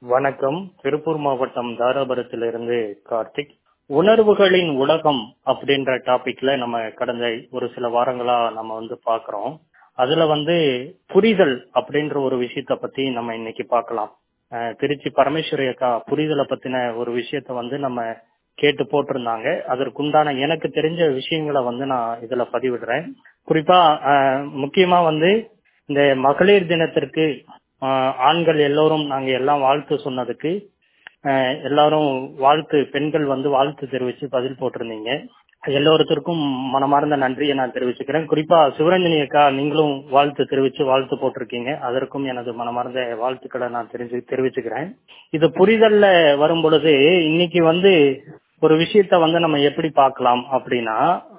வணக்கம் திருப்பூர் மாவட்டம் தாராபுரத்திலிருந்து கார்த்திக் உணர்வுகளின் உலகம் அப்படின்ற டாபிக்ல நம்ம கடந்த ஒரு சில வாரங்களா நம்ம வந்து பாக்குறோம் அதுல வந்து புரிதல் அப்படின்ற ஒரு விஷயத்த பத்தி நம்ம இன்னைக்கு பார்க்கலாம் அஹ் திருச்சி பரமேஸ்வரி அக்கா புரிதலை பத்தின ஒரு விஷயத்த வந்து நம்ம கேட்டு போட்டிருந்தாங்க அதற்குண்டான எனக்கு தெரிஞ்ச விஷயங்களை வந்து நான் இதுல பதிவிடுறேன் குறிப்பா அஹ், முக்கியமா வந்து இந்த மகளிர் தினத்திற்கு ஆஹ் ஆண்கள் எல்லோரும் நாங்க எல்லாம் வாழ்த்து சொன்னதுக்கு ஆஹ் எல்லாரும் வாழ்த்து பெண்கள் வந்து வாழ்த்து தெரிவிச்சு பதில் போட்டிருந்தீங்க எல்லோருத்திற்கும் மனமார்ந்த நன்றியை நான் தெரிவிச்சுக்கிறேன் குறிப்பா சிவரஞ்சனி அக்கா நீங்களும் வாழ்த்து தெரிவிச்சு வாழ்த்து போட்டிருக்கீங்க அதற்கும் எனது மனமார்ந்த வாழ்த்துக்களை நான் தெரிஞ்சு தெரிவிச்சுக்கிறேன் இது புரிதல்ல வரும் பொழுது இன்னைக்கு வந்து ஒரு விஷயத்த வந்து நம்ம எப்படி பார்க்கலாம் அப்படின்னா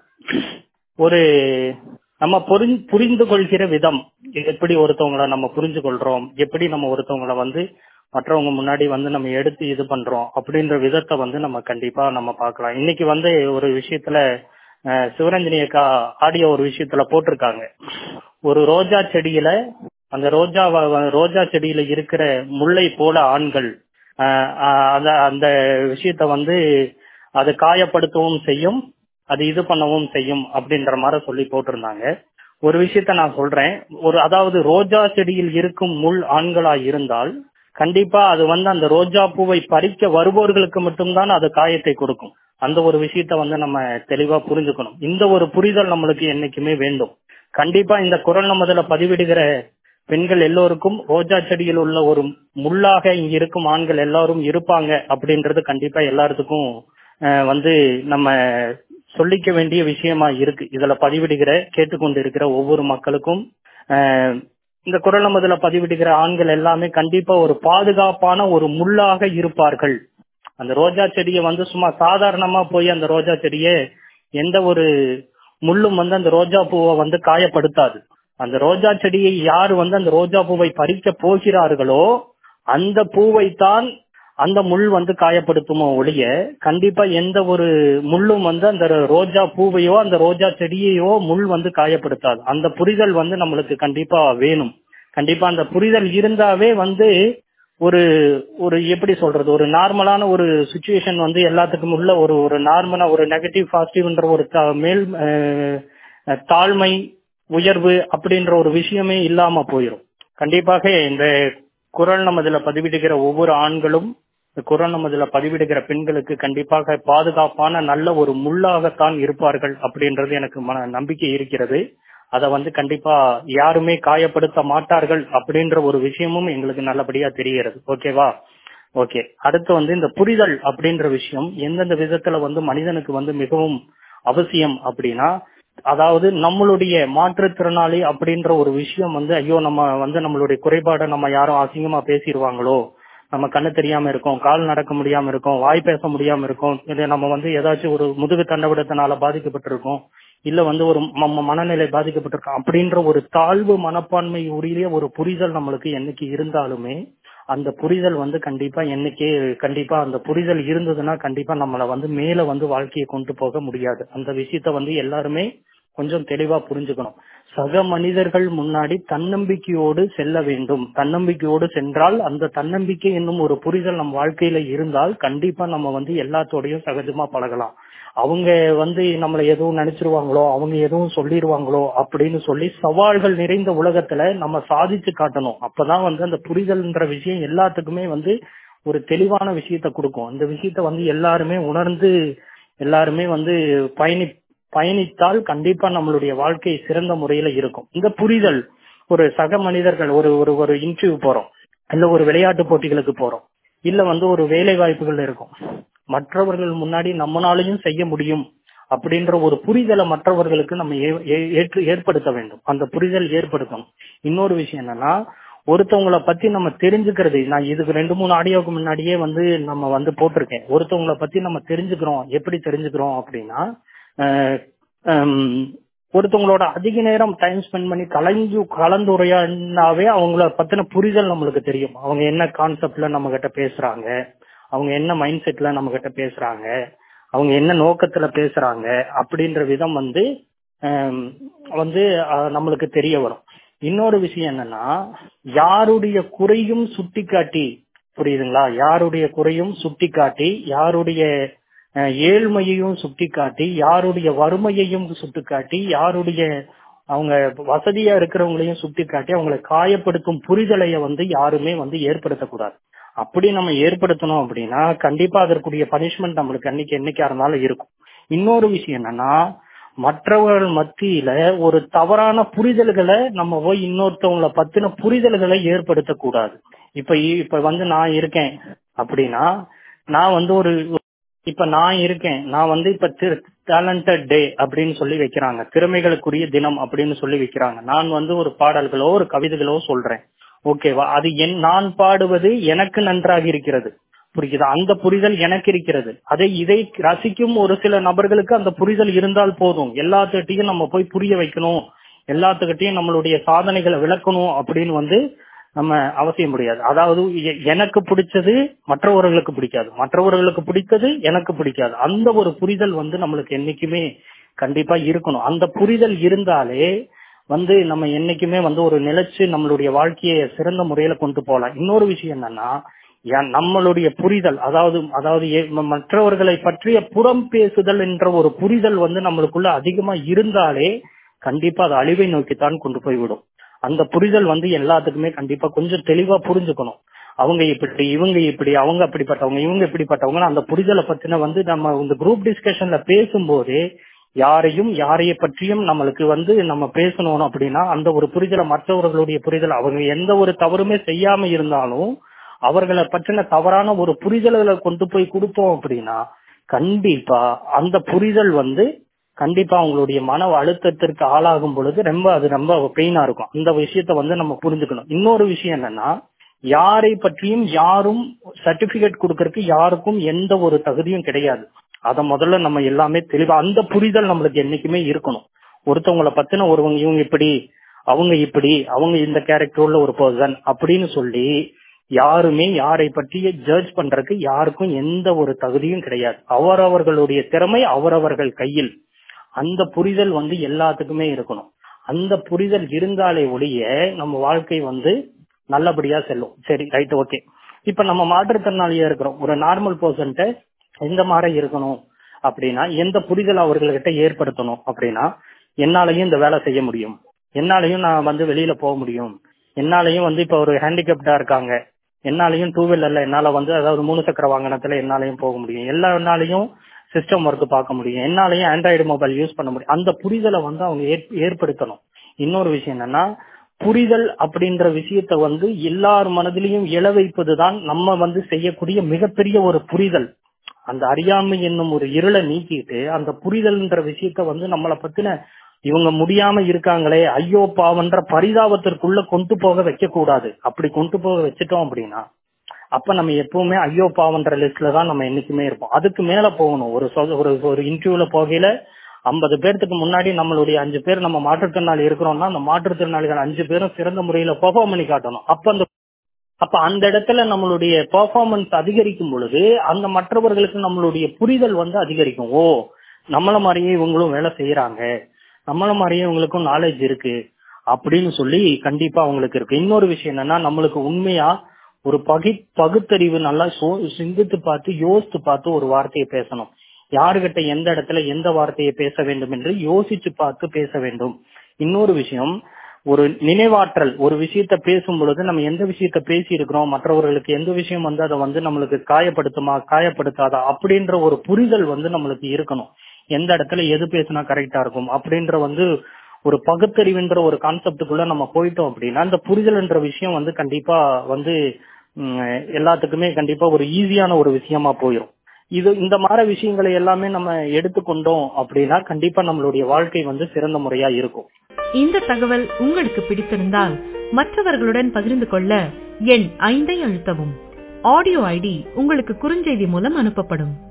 ஒரு நம்ம புரிஞ் புரிந்து கொள்கிற விதம் எப்படி ஒருத்தவங்கள நம்ம புரிஞ்சு கொள்றோம் எப்படி நம்ம ஒருத்தவங்கள வந்து மற்றவங்க முன்னாடி வந்து நம்ம எடுத்து இது பண்றோம் அப்படின்ற விதத்தை வந்து நம்ம கண்டிப்பா நம்ம பார்க்கலாம் இன்னைக்கு வந்து ஒரு விஷயத்துல அஹ், சிவரஞ்சனி அக்கா ஆடியோ ஒரு விஷயத்துல போட்டிருக்காங்க ஒரு ரோஜா செடியில அந்த ரோஜா ரோஜா செடியில இருக்கிற முல்லை போல ஆண்கள் அஹ், அஹ், அந்த அந்த விஷயத்த வந்து அது காயப்படுத்தவும் செய்யும் அது இது பண்ணவும் செய்யும் அப்படின்ற மாதிரி சொல்லி போட்டிருந்தாங்க ஒரு விஷயத்த நான் சொல்றேன் ஒரு அதாவது ரோஜா செடியில் இருக்கும் முள் ஆண்களா இருந்தால் கண்டிப்பா அது வந்து அந்த ரோஜா பூவை பறிக்க வருபவர்களுக்கு மட்டும்தான் அது காயத்தை கொடுக்கும் அந்த ஒரு விஷயத்த வந்து நம்ம தெளிவா புரிஞ்சுக்கணும் இந்த ஒரு புரிதல் நம்மளுக்கு என்னைக்குமே வேண்டும் கண்டிப்பா இந்த குரல் நமதுல பதிவிடுகிற பெண்கள் எல்லோருக்கும் ரோஜா செடியில் உள்ள ஒரு முள்ளாக இங்க இருக்கும் ஆண்கள் எல்லாரும் இருப்பாங்க அப்படின்றது கண்டிப்பா எல்லாத்துக்கும் அஹ், வந்து நம்ம சொல்லிக்க வேண்டிய விஷயமா இருக்கு இதுல பதிவிடுகிற கேட்டுக்கொண்டு இருக்கிற ஒவ்வொரு மக்களுக்கும் அஹ், இந்த குரல் நமதுல பதிவிடுகிற ஆண்கள் எல்லாமே கண்டிப்பா ஒரு பாதுகாப்பான ஒரு முள்ளாக இருப்பார்கள் அந்த ரோஜா செடியை வந்து சும்மா சாதாரணமா போய் அந்த ரோஜா செடியை எந்த ஒரு முள்ளும் வந்து அந்த ரோஜா பூவை வந்து காயப்படுத்தாது அந்த ரோஜா செடியை யார் வந்து அந்த ரோஜா பூவை பறிக்க போகிறார்களோ அந்த பூவை தான் அந்த முள் வந்து காயப்படுத்துமோ ஒழிய கண்டிப்பா எந்த ஒரு முள்ளும் வந்து அந்த ரோஜா பூவையோ அந்த ரோஜா செடியையோ முள் வந்து காயப்படுத்தாது அந்த புரிதல் வந்து நம்மளுக்கு கண்டிப்பா வேணும் கண்டிப்பா அந்த புரிதல் இருந்தாவே வந்து ஒரு ஒரு எப்படி சொல்றது ஒரு நார்மலான ஒரு சுச்சுவேஷன் வந்து எல்லாத்துக்கும் உள்ள ஒரு ஒரு நார்மலா ஒரு நெகட்டிவ் பாசிட்டிவ்ன்ற ஒரு த- மேல் அஹ், தாழ்மை உயர்வு அப்படின்ற ஒரு விஷயமே இல்லாம போயிடும் கண்டிப்பாக இந்த குரல் நமதுல பதிவிடுகிற ஒவ்வொரு ஆண்களும் இந்த குரல் நமதுல பதிவிடுகிற பெண்களுக்கு கண்டிப்பாக பாதுகாப்பான நல்ல ஒரு முள்ளாகத்தான் இருப்பார்கள் அப்படின்றது எனக்கு மன நம்பிக்கை இருக்கிறது அதை வந்து கண்டிப்பா யாருமே காயப்படுத்த மாட்டார்கள் அப்படின்ற ஒரு விஷயமும் எங்களுக்கு நல்லபடியா தெரிகிறது ஓகேவா ஓகே அடுத்து வந்து இந்த புரிதல் அப்படின்ற விஷயம் எந்தெந்த விதத்துல வந்து மனிதனுக்கு வந்து மிகவும் அவசியம் அப்படின்னா அதாவது நம்மளுடைய மாற்றுத்திறனாளி அப்படின்ற ஒரு விஷயம் வந்து ஐயோ நம்ம வந்து நம்மளுடைய குறைபாடை நம்ம யாரும் அசிங்கமா பேசிடுவாங்களோ நம்ம கண்ணு தெரியாம இருக்கோம் கால் நடக்க முடியாம இருக்கோம் வாய் பேச முடியாம இருக்கோம் இது நம்ம வந்து ஏதாச்சும் ஒரு முதுகு தண்டவிடத்தினால பாதிக்கப்பட்டிருக்கோம் இல்ல வந்து ஒரு நம்ம மனநிலை பாதிக்கப்பட்டிருக்கோம் அப்படின்ற ஒரு தாழ்வு மனப்பான்மை உரிய ஒரு புரிதல் நம்மளுக்கு என்னைக்கு இருந்தாலுமே அந்த புரிதல் வந்து கண்டிப்பா என்னைக்கே கண்டிப்பா அந்த புரிதல் இருந்ததுன்னா கண்டிப்பா நம்மள வந்து மேல வந்து வாழ்க்கையை கொண்டு போக முடியாது அந்த விஷயத்த வந்து எல்லாருமே கொஞ்சம் தெளிவா புரிஞ்சுக்கணும் சக மனிதர்கள் முன்னாடி தன்னம்பிக்கையோடு செல்ல வேண்டும் தன்னம்பிக்கையோடு சென்றால் அந்த தன்னம்பிக்கை என்னும் ஒரு புரிதல் நம் வாழ்க்கையில இருந்தால் கண்டிப்பா நம்ம வந்து எல்லாத்தோடையும் சகஜமா பழகலாம் அவங்க வந்து நம்மளை எதுவும் நினைச்சிருவாங்களோ அவங்க எதுவும் சொல்லிடுவாங்களோ அப்படின்னு சொல்லி சவால்கள் நிறைந்த உலகத்துல நம்ம சாதிச்சு காட்டணும் அப்பதான் வந்து அந்த புரிதல்ன்ற விஷயம் எல்லாத்துக்குமே வந்து ஒரு தெளிவான விஷயத்த கொடுக்கும் இந்த விஷயத்த வந்து எல்லாருமே உணர்ந்து எல்லாருமே வந்து பயணி பயணித்தால் கண்டிப்பா நம்மளுடைய வாழ்க்கை சிறந்த முறையில இருக்கும் இந்த புரிதல் ஒரு சக மனிதர்கள் ஒரு ஒரு ஒரு இன்டர்வியூ போறோம் இல்ல ஒரு விளையாட்டு போட்டிகளுக்கு போறோம் இல்ல வந்து ஒரு வேலை வாய்ப்புகள் இருக்கும் மற்றவர்கள் முன்னாடி நம்மளாலையும் செய்ய முடியும் அப்படின்ற ஒரு புரிதலை மற்றவர்களுக்கு நம்ம ஏ- ஏ- ஏற்று ஏற்படுத்த வேண்டும் அந்த புரிதல் ஏற்படுத்தணும் இன்னொரு விஷயம் என்னன்னா ஒருத்தவங்கள பத்தி நம்ம தெரிஞ்சுக்கிறது நான் இதுக்கு ரெண்டு மூணு ஆடியோக்கு முன்னாடியே வந்து நம்ம வந்து போட்டிருக்கேன் ஒருத்தவங்கள பத்தி நம்ம தெரிஞ்சுக்கிறோம் எப்படி தெரிஞ்சுக்கிறோம் அப்படின்னா அஹ், ஹம், ஒருத்தவங்களோட அதிக நேரம் டைம் ஸ்பெண்ட் பண்ணி கலந்து கலந்துரையாடினாவே அவங்கள பத்தின புரிதல் நம்மளுக்கு தெரியும் அவங்க என்ன கான்செப்ட்ல நம்ம கிட்ட பேசுறாங்க அவங்க என்ன மைண்ட் செட்ல நம்ம கிட்ட பேசுறாங்க அவங்க என்ன நோக்கத்துல பேசுறாங்க அப்படின்ற விதம் வந்து ஹம், வந்து அஹ், நம்மளுக்கு தெரிய வரும் இன்னொரு விஷயம் என்னன்னா யாருடைய குறையும் சுட்டிக்காட்டி புரியுதுங்களா யாருடைய குறையும் சுட்டிக்காட்டி யாருடைய அஹ், ஏழ்மையையும் சுட்டிக்காட்டி யாருடைய வறுமையையும் சுட்டிக்காட்டி யாருடைய அவங்க வசதியா இருக்கிறவங்களையும் சுட்டிக்காட்டி அவங்களை காயப்படுத்தும் புரிதலைய வந்து யாருமே வந்து ஏற்படுத்தக்கூடாது அப்படி நம்ம ஏற்படுத்தணும் அப்படின்னா கண்டிப்பா அதற்குரிய பனிஷ்மெண்ட் நம்மளுக்கு அன்னைக்கு என்னைக்கா இருந்தாலும் இருக்கும் இன்னொரு விஷயம் என்னன்னா மற்றவர்கள் மத்தியில ஒரு தவறான புரிதல்களை நம்ம போய் இன்னொருத்தவங்கள பத்தின புரிதல்களை ஏற்படுத்தக்கூடாது இப்ப இ- இப்ப வந்து நான் இருக்கேன் அப்படின்னா நான் வந்து ஒரு இப்ப நான் இருக்கேன் நான் வந்து இப்ப டேலண்டட் டே அப்படின்னு சொல்லி வைக்கிறாங்க திறமைகளுக்குரிய தினம் அப்படின்னு சொல்லி வைக்கிறாங்க நான் வந்து ஒரு பாடல்களோ ஒரு கவிதைகளோ சொல்றேன் ஓகேவா அது என் நான் பாடுவது எனக்கு நன்றாக இருக்கிறது புரியுதா அந்த புரிதல் எனக்கு இருக்கிறது அதை இதை ரசிக்கும் ஒரு சில நபர்களுக்கு அந்த புரிதல் இருந்தால் போதும் எல்லாத்துக்கிட்டையும் நம்ம போய் புரிய வைக்கணும் எல்லாத்துக்கிட்டையும் நம்மளுடைய சாதனைகளை விளக்கணும் அப்படின்னு வந்து நம்ம அவசியம் முடியாது அதாவது எ- எனக்கு பிடிச்சது மற்றவர்களுக்கு பிடிக்காது மற்றவர்களுக்கு பிடித்தது எனக்கு பிடிக்காது அந்த ஒரு புரிதல் வந்து நம்மளுக்கு என்னைக்குமே கண்டிப்பா இருக்கணும் அந்த புரிதல் இருந்தாலே வந்து நம்ம என்னைக்குமே வந்து ஒரு நிலைச்சு நம்மளுடைய வாழ்க்கையை சிறந்த முறையில கொண்டு போகலாம் இன்னொரு விஷயம் என்னன்னா ஏன் நம்மளுடைய புரிதல் அதாவது அதாவது ஏ- ம- மற்றவர்களை பற்றிய புறம் பேசுதல் என்ற ஒரு புரிதல் வந்து நம்மளுக்குள்ள அதிகமா இருந்தாலே கண்டிப்பா அது அழிவை நோக்கித்தான் கொண்டு போய் விடும் அந்த புரிதல் வந்து எல்லாத்துக்குமே கண்டிப்பா கொஞ்சம் தெளிவா புரிஞ்சுக்கணும் அவங்க இப்படி இவங்க இப்படி அவங்க அப்படிப்பட்டவங்க இவங்க இப்படிப்பட்டவங்க அந்த புரிதலை பத்தின வந்து நம்ம இந்த குரூப் டிஸ்கஷன்ல பேசும்போது யாரையும் யாரைய பற்றியும் நம்மளுக்கு வந்து நம்ம பேசணும் அப்படின்னா அந்த ஒரு புரிதலை மற்றவர்களுடைய புரிதல் அவங்க எந்த ஒரு தவறுமே செய்யாம இருந்தாலும் அவர்களை பற்றின தவறான ஒரு புரிதல்களை கொண்டு போய் கொடுத்தோம் அப்படின்னா கண்டிப்பா அந்த புரிதல் வந்து கண்டிப்பா அவங்களுடைய மன அழுத்தத்திற்கு ஆளாகும் பொழுது ரொம்ப அது ரொம்ப பெயினா இருக்கும் அந்த விஷயத்த வந்து நம்ம புரிஞ்சுக்கணும் இன்னொரு விஷயம் என்னன்னா யாரை பற்றியும் யாரும் சர்டிபிகேட் கொடுக்கறதுக்கு யாருக்கும் எந்த ஒரு தகுதியும் கிடையாது அத முதல்ல நம்ம எல்லாமே தெளிவா அந்த புரிதல் நம்மளுக்கு என்னைக்குமே இருக்கணும் ஒருத்தவங்கள பத்தின ஒருவங்க இவங்க இப்படி அவங்க இப்படி அவங்க இந்த கேரக்டர் உள்ள ஒரு பர்சன் அப்படின்னு சொல்லி யாருமே யாரை பற்றிய ஜட்ஜ் பண்றதுக்கு யாருக்கும் எந்த ஒரு தகுதியும் கிடையாது அவரவர்களுடைய திறமை அவரவர்கள் கையில் அந்த புரிதல் வந்து எல்லாத்துக்குமே இருக்கணும் அந்த புரிதல் இருந்தாலே ஒழிய நம்ம வாழ்க்கை வந்து நல்லபடியா செல்லும் சரி ரைட் ஓகே இப்ப நம்ம மாற்றுத்திறனாளியா இருக்கிறோம் ஒரு நார்மல் பர்சன்ட்ட எந்த மாதிரி இருக்கணும் அப்படின்னா எந்த புரிதல் அவர்கள்கிட்ட ஏற்படுத்தணும் அப்படின்னா என்னாலையும் இந்த வேலை செய்ய முடியும் என்னாலையும் நான் வந்து வெளியில போக முடியும் என்னாலையும் வந்து இப்ப ஒரு ஹேண்டிகேப்டா இருக்காங்க என்னாலையும் டூ வீலர்ல என்னால வந்து அதாவது மூணு சக்கர வாகனத்துல என்னாலையும் போக முடியும் எல்லா என்னாலையும் சிஸ்டம் ஒர்க் பார்க்க முடியும் என்னாலையும் ஆண்ட்ராய்டு மொபைல் யூஸ் பண்ண முடியும் அந்த புரிதலை வந்து அவங்க ஏற்- ஏற்படுத்தணும் இன்னொரு விஷயம் என்னன்னா புரிதல் அப்படின்ற விஷயத்த வந்து எல்லார் மனதிலையும் இழ வைப்பதுதான் நம்ம வந்து செய்யக்கூடிய மிகப்பெரிய ஒரு புரிதல் அந்த அறியாமை என்னும் ஒரு இருளை நீக்கிட்டு அந்த புரிதல்ன்ற விஷயத்த வந்து நம்மளை பத்தின இவங்க முடியாம இருக்காங்களே ஐயோ பாவன்ற பரிதாபத்திற்குள்ள கொண்டு போக வைக்க கூடாது அப்படி கொண்டு போக வச்சுட்டோம் அப்படின்னா அப்ப நம்ம எப்பவுமே ஐயோ பாவன்ற லிஸ்ட்ல தான் நம்ம என்னைக்குமே இருப்போம் அதுக்கு மேல போகணும் ஒரு சொ- ஒரு ஒரு இன்டர்வியூல போகையில ஐம்பது பேர்த்துக்கு முன்னாடி நம்மளுடைய அஞ்சு பேர் நம்ம மாற்றுத்திறனாளி இருக்கிறோம்னா அந்த மாற்றுத்திறனாளிகள் அஞ்சு பேரும் சிறந்த முறையில பெர்ஃபார்ம் பண்ணி காட்டணும் அப்ப அந்த அப்ப அந்த இடத்துல நம்மளுடைய பெர்ஃபார்மன்ஸ் அதிகரிக்கும் பொழுது அந்த மற்றவர்களுக்கு நம்மளுடைய புரிதல் வந்து அதிகரிக்கும் ஓ நம்மள மாதிரியே இவங்களும் வேலை செய்யறாங்க நம்மள மாதிரியே இவங்களுக்கும் நாலேஜ் இருக்கு அப்படின்னு சொல்லி கண்டிப்பா அவங்களுக்கு இருக்கு இன்னொரு விஷயம் என்னன்னா நம்மளுக்கு உண்மையா ஒரு பகி பகுத்தறிவு நல்லா சோ- சிந்தித்து பார்த்து யோசித்து பார்த்து ஒரு வார்த்தையை பேசணும் யாருகிட்ட எந்த இடத்துல எந்த வார்த்தையை பேச வேண்டும் என்று யோசிச்சு பார்த்து பேச வேண்டும் இன்னொரு விஷயம் ஒரு நினைவாற்றல் ஒரு விஷயத்த பேசும் பொழுது நம்ம எந்த விஷயத்த பேசி இருக்கிறோம் மற்றவர்களுக்கு எந்த விஷயம் வந்து அதை வந்து நம்மளுக்கு காயப்படுத்துமா காயப்படுத்தாதா அப்படின்ற ஒரு புரிதல் வந்து நம்மளுக்கு இருக்கணும் எந்த இடத்துல எது பேசினா கரெக்டா இருக்கும் அப்படின்ற வந்து ஒரு பகுத்தறிவுன்ற ஒரு கான்செப்டுக்குள்ள நம்ம போயிட்டோம் அப்படின்னா அந்த புரிதல்ன்ற விஷயம் வந்து கண்டிப்பா வந்து ம், எல்லாத்துக்குமே கண்டிப்பா ஒரு ஈஸியான ஒரு விஷயமா போயிடும் இது இந்த மாதிரி விஷயங்களை எல்லாமே நம்ம எடுத்துக்கொண்டோம் அப்படின்னா கண்டிப்பா நம்மளுடைய வாழ்க்கை வந்து சிறந்த முறையா இருக்கும் இந்த தகவல் உங்களுக்கு பிடித்திருந்தால் மற்றவர்களுடன் பகிர்ந்து கொள்ள எண் ஐந்தை அழுத்தவும் ஆடியோ ஐடி உங்களுக்கு குறுஞ்செய்தி மூலம் அனுப்பப்படும்